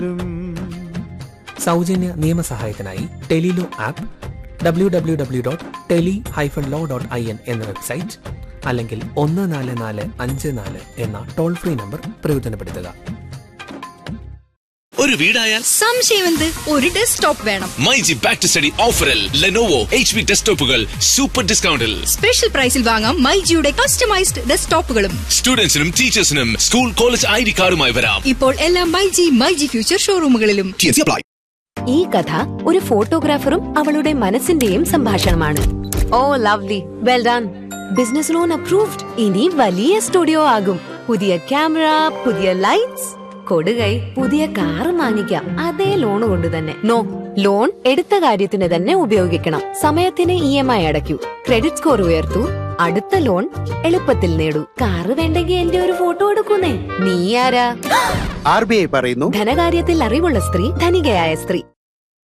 സൗജന്യ നിയമസഹായത്തിനായി tele law app W W W dot tele hyphen law dot I N എന്ന website അല്ലെങ്കിൽ ഒന്ന് നാല് നാല് അഞ്ച് നാല് എന്ന ടോൾ ഫ്രീ നമ്പർ പ്രയോജനപ്പെടുത്തുക ഒരു വീടായാൽ സംശയമെന്ത് ഒരു ഡെസ്ക്ടോപ്പ് വേണം മൈജി ബാക്ക് ടു സ്റ്റഡി ഓഫറിൽ ലെനോവോ എച്ച് പി ഡെസ്ക്ടോപ്പുകൾ സൂപ്പർ ഡിസ്കൗണ്ടിൽ സ്പെഷ്യൽ പ്രൈസിൽ വാങ്ങാം മൈജിയുടെ കസ്റ്റമൈസ്ഡ് ഡെസ്ക്ടോപ്പുകളും സ്റ്റുഡൻസിനും ടീച്ചേഴ്സിനും സ്കൂൾ കോളേജ് ഐ ഡി കാർഡുമായി വരാം ഇപ്പോൾ എല്ലാ മൈജി മൈജി ഫ്യൂച്ചർ ഷോറൂമുകളിലും ഈ കഥ ഒരു ഫോട്ടോഗ്രാഫറും അവളുടെ മനസ്സിന്റെയും സംഭാഷണമാണ് oh lovely well done business loan approved ഇനി വലിയ സ്റ്റുഡിയോ ആകും പുതിയ ക്യാമറ പുതിയ ലൈറ്റ്സ് കൊടുകൈ പുതിയ കാറ് വാങ്ങിക്കാം അതേ ലോൺ കൊണ്ട് തന്നെ നോ ലോൺ എടുത്ത കാര്യത്തിന് തന്നെ ഉപയോഗിക്കണം സമയത്തിന് ഇ എം ഐ അടയ്ക്കൂ ക്രെഡിറ്റ് സ്കോർ ഉയർത്തൂ അടുത്ത ലോൺ എളുപ്പത്തിൽ നേടൂ കാറ് വേണ്ടെങ്കിൽ എന്റെ ഒരു ഫോട്ടോ എടുക്കുന്നേ നീ ആരാ ആർ ബി ഐ പറയുന്നു ധനകാര്യത്തിൽ അറിവുള്ള സ്ത്രീ ധനികയായ സ്ത്രീ